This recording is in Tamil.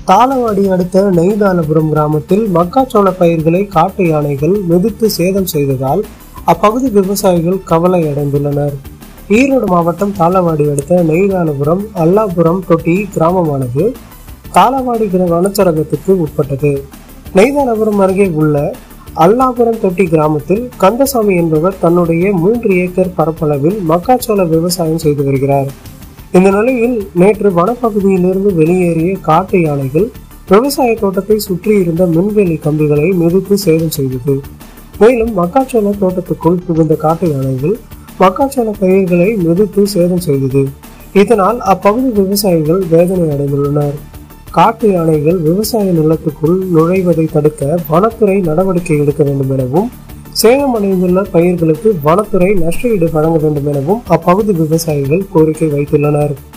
தாளவாடி அடுத்த நெய்தானபுரம் கிராமத்தில் மக்காச்சோள பயிர்களை காட்டு யானைகள் மிதித்து சேதம் செய்ததால் அப்பகுதி விவசாயிகள் கவலை அடைந்துள்ளனர் ஈரோடு மாவட்டம் தாளவாடி அடுத்த நெய்தானபுரம் அல்லாபுரம் தொட்டி கிராமமானது தாளவாடி கிர- வனச்சரகத்துக்கு உட்பட்டது நெய்தானபுரம் அருகே உள்ள அல்லாபுரம் தொட்டி கிராமத்தில் கந்தசாமி என்பவர் தன்னுடைய மூன்று ஏக்கர் பரப்பளவில் மக்காச்சோள விவசாயம் செய்து வருகிறார் இந்த நிலையில் நேற்று வனப்பகுதியிலிருந்து வெளியேறிய காட்டு யானைகள் விவசாய தோட்டத்தை சுற்றி இருந்த மின்வேலி கம்பிகளை மிதித்து சேதம் செய்தது மேலும் மக்காச்சோள தோட்டத்துக்குள் புகுந்த காட்டு யானைகள் மக்காச்சோள பயிர்களை மிதித்து சேதம் செய்தது இதனால் அப்பகுதி விவசாயிகள் வேதனை அடைந்துள்ளனர் காட்டு யானைகள் விவசாய நிலத்துக்குள் நுழைவதை தடுக்க வனத்துறை நடவடிக்கை எடுக்க வேண்டும் எனவும் சேதமடைந்துள்ள பயிர்களுக்கு வனத்துறை நஷ்டஈடு வழங்க வேண்டும் எனவும் அப்பகுதி விவசாயிகள் கோரிக்கை வைத்துள்ளனர்